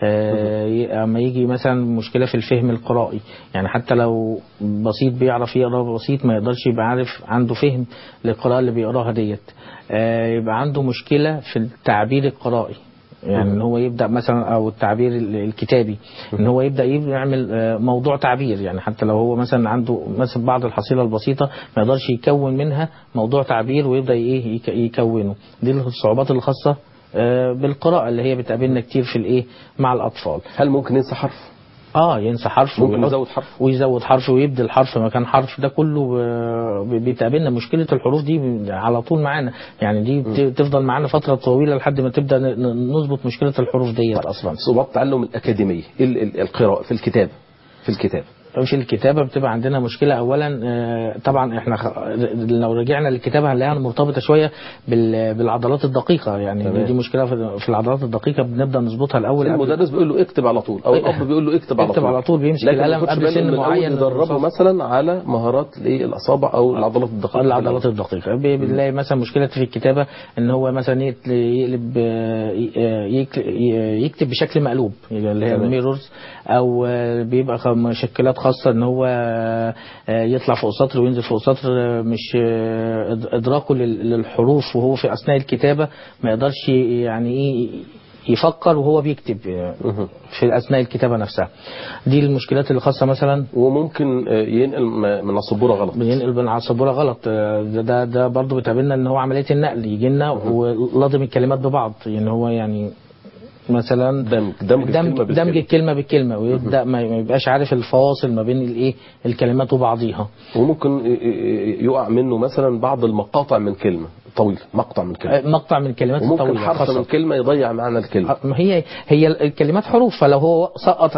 Speaker 2: آه ي- اما يجي مثلا مشكله في الفهم القرائي يعني حتى لو بسيط بيعرف يقرا بسيط ما يقدرش يبقى عارف عنده فهم للقراءه اللي بيقراها ديت آه يبقى عنده مشكله في التعبير القرائي يعني ان هو يبدا مثلا او التعبير ال- الكتابي ان هو يبدا يعمل آه، موضوع تعبير يعني حتى لو هو مثلا عنده مثلا بعض الحصيله البسيطه ما يقدرش يكون منها موضوع تعبير ويبدا ايه يك- يكونه دي الصعوبات الخاصه آه، بالقراءه اللي هي بتقابلنا كتير في الايه مع الاطفال
Speaker 1: هل ممكن ينسى حرف
Speaker 2: اه ينسى حرف
Speaker 1: ممكن
Speaker 2: ويحط-
Speaker 1: يزود حرف
Speaker 2: ويزود حرف ويبدل حرف مكان حرف ده كله ب- بتقابلنا مشكله الحروف دي على طول معانا يعني دي بت- تفضل معانا فتره طويله لحد ما تبدا ن- ن- نظبط مشكله الحروف ديت اصلا
Speaker 1: صعوبات التعلم الاكاديميه ال- ال- القراءه في الكتابه في الكتابه
Speaker 2: مش الكتابة بتبقى عندنا مشكلة أولا آه، طبعا احنا خ... لو رجعنا للكتابة هنلاقيها مرتبطة شوية بال... بالعضلات الدقيقة يعني
Speaker 1: تمام.
Speaker 2: دي مشكلة في... في العضلات الدقيقة بنبدأ نظبطها الأول قبل-
Speaker 1: المدرس بيقول له اكتب على طول او الاب بيقول له اكتب على
Speaker 2: اكتب
Speaker 1: طول
Speaker 2: على طول، بيمسك
Speaker 1: لكن ما
Speaker 2: القلم
Speaker 1: ياخدش
Speaker 2: قبل
Speaker 1: باله
Speaker 2: سن
Speaker 1: من الأول
Speaker 2: معين
Speaker 1: يدربه
Speaker 2: للرصاص.
Speaker 1: مثلا على مهارات الايه الاصابع او العضلات الدقيقه
Speaker 2: العضلات الدقيقة بي- بنلاقي مثلا مشكلة في الكتابة ان هو مثلا يت- يقلب آه، ي- يك- ي- يكتب بشكل مقلوب يعني اللي هي
Speaker 1: تمام.
Speaker 2: الميرورز او آه، بيبقى خ- مشكلات خاصة ان هو آه، يطلع فوق سطر وينزل فوق سطر آه، مش آه، إد- ادراكه لل- للحروف وهو في اثناء الكتابة ما يقدرش يعني ايه يفكر وهو بيكتب آه،
Speaker 1: مهم.
Speaker 2: في اثناء الكتابة نفسها دي المشكلات اللي خاصة مثلا
Speaker 1: وممكن آه، ينقل م- من السبوره غلط
Speaker 2: بينقل من على السبوره غلط آه، ده ده, ده برضه بتقابلنا ان هو عمليه النقل يجي لنا ولضم الكلمات ببعض يعني هو يعني مثلا
Speaker 1: دمج دمج
Speaker 2: دمج,
Speaker 1: الكلمة
Speaker 2: دمج
Speaker 1: بالكلمة.
Speaker 2: الكلمه بالكلمه ويبدا ما ما يبقاش عارف الفواصل ما بين الايه الكلمات وبعضيها
Speaker 1: وممكن ي- ي- يقع منه مثلا بعض المقاطع من كلمه طويله مقطع من كلمه
Speaker 2: آه، مقطع من الكلمات
Speaker 1: وممكن
Speaker 2: الطويله
Speaker 1: حرف
Speaker 2: خاصة.
Speaker 1: من كلمه يضيع معنى الكلمه
Speaker 2: ما هي هي الكلمات حروف فلو هو سقط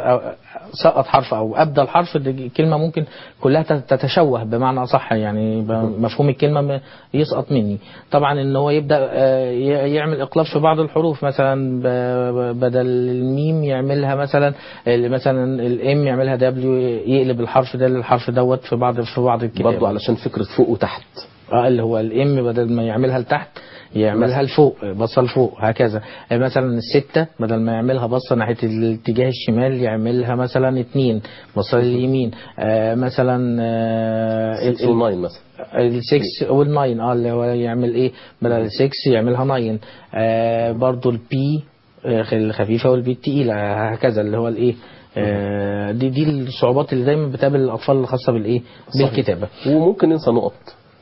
Speaker 2: سقط حرف او ابدل حرف دي الكلمه ممكن كلها تتشوه بمعنى صح يعني يبقى مفهوم الكلمه م- يسقط مني طبعا ان هو يبدا آه، ي- يعمل اقلاب في بعض الحروف مثلا ب- ب- بدل الميم يعملها مثلا ال- مثلا الام يعملها دبليو يقلب الحرف ده للحرف دوت في بعض في بعض الكتاب
Speaker 1: برضه علشان فكره فوق وتحت
Speaker 2: اه اللي هو الام بدل ما يعملها لتحت يعملها لفوق بصه لفوق هكذا آه، مثلا الستة بدل ما يعملها بصة ناحية الاتجاه الشمال يعملها مثلا اتنين بصة لليمين آه مثلا آه ال-
Speaker 1: 6 و9 مثلا
Speaker 2: السكس والناين اه اللي هو يعمل ايه بدل السكس يعملها ناين آه برضو البي آه، الخفيفة والبي التقيلة آه، هكذا اللي هو الايه آه دي دي الصعوبات اللي دايما بتقابل الاطفال الخاصة بالايه بالكتابة
Speaker 1: وممكن ينسى نقط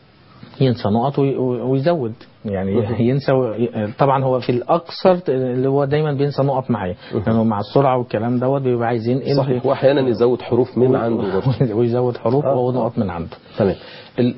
Speaker 2: ينسى نقط وي- ويزود يعني ينسى و- طبعا هو في الاكثر اللي هو دايما بينسى نقط معايا لانه مع السرعه والكلام دوت بيبقى عايز ينقل
Speaker 1: صحيح واحيانا يزود حروف من عنده برضه
Speaker 2: ويزود حروف
Speaker 1: آه.
Speaker 2: ونقط من عنده
Speaker 1: تمام ال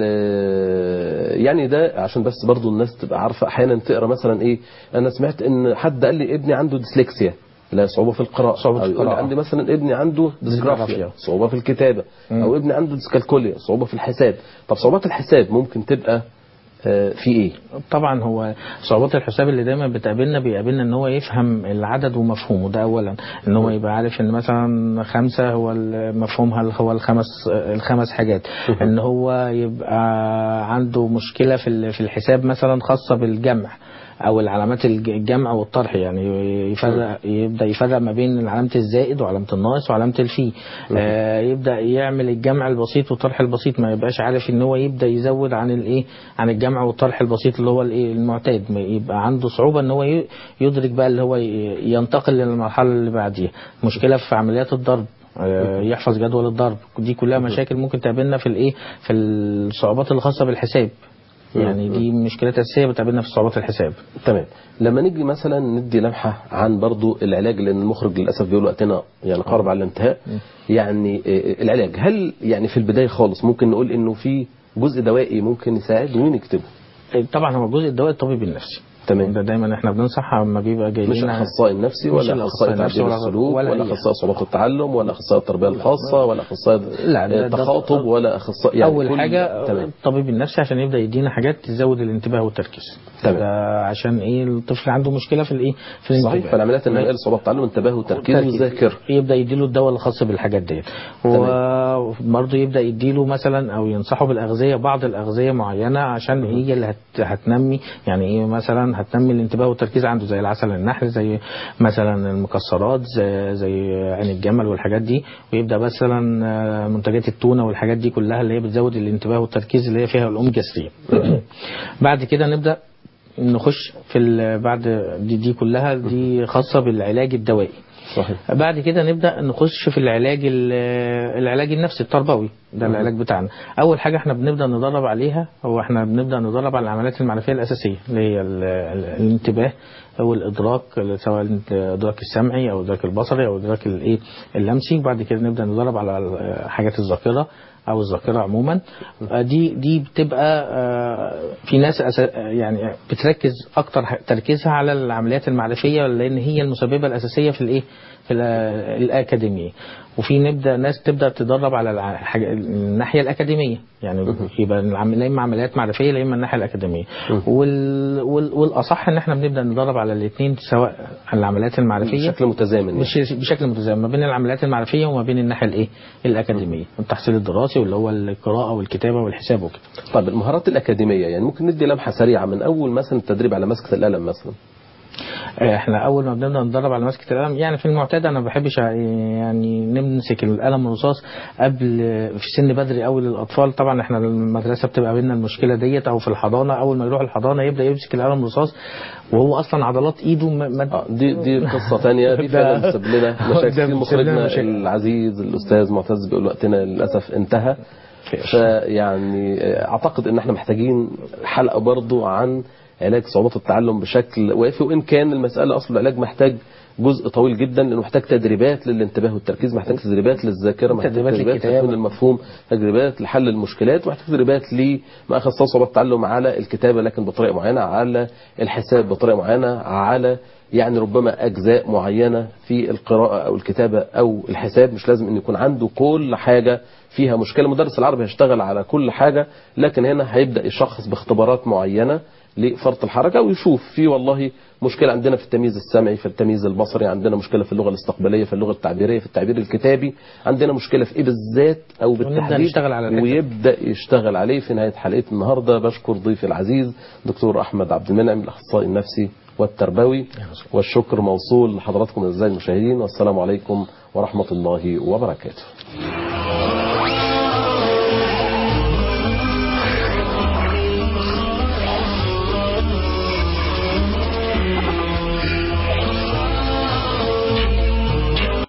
Speaker 1: ال يعني ده عشان بس برضو الناس تبقى عارفه احيانا تقرا مثلا ايه انا سمعت ان حد قال لي ابني عنده ديسلكسيا لا صعوبه في القراءه
Speaker 2: صعوبة في
Speaker 1: أو يقول لي
Speaker 2: القراءة.
Speaker 1: عندي مثلا ابني عنده ديسجرافيا
Speaker 2: ديسجرافيا.
Speaker 1: صعوبه في الكتابه او ابني عنده ديسكالكوليا صعوبه في الحساب طب صعوبات الحساب ممكن تبقى آه، في ايه
Speaker 2: طبعا هو صعوبات الحساب اللي دايما بتقابلنا بيقابلنا ان هو يفهم العدد ومفهومه ده اولا ان هو يبقى عارف ان مثلا خمسه هو ال- مفهومها هو الخمس الخمس حاجات ان هو يبقى عنده مشكله في ال- في الحساب مثلا خاصه بالجمع او العلامات الج- الجمع والطرح يعني يفرق يبدا يفرق ما بين علامه الزائد وعلامه الناقص وعلامه الفي آه يبدا يعمل الجمع البسيط والطرح البسيط ما يبقاش عارف ان هو يبدا يزود عن الايه عن الجمع والطرح البسيط اللي هو الايه المعتاد ما يبقى عنده صعوبه ان هو ي- يدرك بقى اللي هو ي- ينتقل للمرحله اللي بعديها مشكله في عمليات الضرب آه، يحفظ جدول الضرب دي كلها مشاكل ممكن تقابلنا في الايه في الصعوبات الخاصه بالحساب يعني دي مشكلات اساسيه بتقابلنا في صعوبات الحساب
Speaker 1: تمام لما نيجي مثلا ندي لمحه عن برضو العلاج لان المخرج للاسف بيقول وقتنا يعني قارب على الانتهاء يعني آه، العلاج هل يعني في البدايه خالص ممكن نقول انه في جزء دوائي ممكن يساعد ومين يكتبه
Speaker 2: طبعا هو الجزء الدوائي الطبيب النفسي
Speaker 1: تمام.
Speaker 2: ده دايما احنا بننصح لما بيبقى جاي
Speaker 1: مش
Speaker 2: لنا
Speaker 1: اخصائي نفسي
Speaker 2: مش
Speaker 1: ولا
Speaker 2: الأخصائي
Speaker 1: اخصائي
Speaker 2: النفسي
Speaker 1: تعديل
Speaker 2: ولا-
Speaker 1: السلوك
Speaker 2: ولا
Speaker 1: ولا
Speaker 2: أي
Speaker 1: اخصائي صعوبات التعلم ولا اخصائي التربيه الخاصه ولا اخصائي
Speaker 2: لا، ده-
Speaker 1: آه،
Speaker 2: ده-
Speaker 1: تخاطب ولا اخصائي يعني
Speaker 2: اول
Speaker 1: كل-
Speaker 2: حاجه
Speaker 1: تمام
Speaker 2: الطبيب النفسي عشان يبدا يدينا حاجات تزود الانتباه والتركيز
Speaker 1: تمام.
Speaker 2: ده عشان ايه الطفل عنده مشكله في الايه في الانتباه
Speaker 1: صحيح فالعمليات النمائيه لصعوبات التعلم انتباه وتركيز
Speaker 2: تركيز.
Speaker 1: وذاكره
Speaker 2: يبدا يديله الدواء الخاص بالحاجات ديت وبرضه يبدا يديله مثلا او ينصحه بالاغذيه بعض الاغذيه معينه عشان هي اللي هت هتنمي يعني ايه مثلا هتنمي الانتباه والتركيز عنده زي العسل النحل زي مثلا المكسرات زي, زي عين الجمل والحاجات دي ويبدا مثلا آه، منتجات التونه والحاجات دي كلها اللي هي بتزود الانتباه والتركيز اللي هي فيها الاوميجا 3 بعد كده نبدا نخش في ال- بعد دي, دي كلها دي خاصه بالعلاج الدوائي
Speaker 1: صحيح
Speaker 2: بعد كده نبدا نخش في العلاج ال- العلاج النفسي التربوي ده العلاج بتاعنا اول حاجه احنا بنبدا ندرب عليها هو احنا بنبدا ندرب على العمليات المعرفيه الاساسيه اللي هي ال- ال- الانتباه او الادراك سواء الادراك السمعي او الادراك البصري او الادراك الايه اللمسي وبعد كده نبدا ندرب على حاجات الذاكره او الذاكره عموما آه، دي دي بتبقى آه، في ناس أسا- يعني بتركز اكتر تركيزها على العمليات المعرفيه لان هي المسببه الاساسيه في الايه في ال- الاكاديميه وفي نبدا ناس تبدا تدرب على الع- الحاجة- الناحيه الاكاديميه يعني يبقى العم- لا اما عمليات معرفيه لا اما الناحيه الاكاديميه وال وال والاصح ان احنا بنبدا ندرب على الاثنين سواء على العمليات المعرفيه
Speaker 1: بشكل متزامن يعني.
Speaker 2: بش- بشكل متزامن ما بين العمليات المعرفيه وما بين الناحيه الايه الاكاديميه التحصيل الدراسي واللي هو القراءه والكتابه والحساب وكده
Speaker 1: طيب المهارات الأكاديمية يعني ممكن ندي لمحة سريعة من أول مثلا التدريب على مسكة القلم مثلا
Speaker 2: احنا اول ما بنبدا ندرب على مسكه القلم يعني في المعتاد انا ما بحبش يعني نمسك القلم الرصاص قبل في سن بدري قوي للاطفال طبعا احنا المدرسه بتبقى بينا المشكله ديت او في الحضانه اول ما يروح الحضانه يبدا يمسك القلم الرصاص وهو اصلا عضلات ايده ما ما-
Speaker 1: آه، دي دي قصة تانية دي
Speaker 2: ده-
Speaker 1: فعلا بتسبب لنا
Speaker 2: ده
Speaker 1: مشاكل
Speaker 2: بتسبب لنا
Speaker 1: مخرجنا
Speaker 2: مشاكل.
Speaker 1: العزيز الأستاذ معتز بيقول وقتنا للأسف انتهى فيعني آه، أعتقد إن احنا محتاجين حلقة برضو عن علاج صعوبات التعلم بشكل وافي وإن كان المسألة أصل العلاج محتاج جزء طويل جدا لانه محتاج تدريبات للانتباه والتركيز محتاج تدريبات للذاكره محتاج
Speaker 2: تدريبات
Speaker 1: تدريبات
Speaker 2: للكتابة.
Speaker 1: لتكوين المفهوم تدريبات لحل المشكلات ومحتاج تدريبات لما اخذ صعوبات التعلم على الكتابه لكن بطريقه معينه على الحساب بطريقه معينه على يعني ربما اجزاء معينه في القراءه او الكتابه او الحساب مش لازم ان يكون عنده كل حاجه فيها مشكله مدرس العربي هيشتغل على كل حاجه لكن هنا هيبدا يشخص باختبارات معينه لفرط الحركه ويشوف في والله مشكله عندنا في التمييز السمعي في التمييز البصري عندنا مشكله في اللغه الاستقباليه في اللغه التعبيريه في التعبير الكتابي عندنا مشكله في ايه بالذات او بالتحديد
Speaker 2: نشتغل على الحتة.
Speaker 1: ويبدا يشتغل عليه في نهايه حلقه النهارده بشكر ضيفي العزيز دكتور احمد عبد المنعم الاخصائي النفسي والتربوي والشكر موصول لحضراتكم اعزائي المشاهدين والسلام عليكم ورحمه الله وبركاته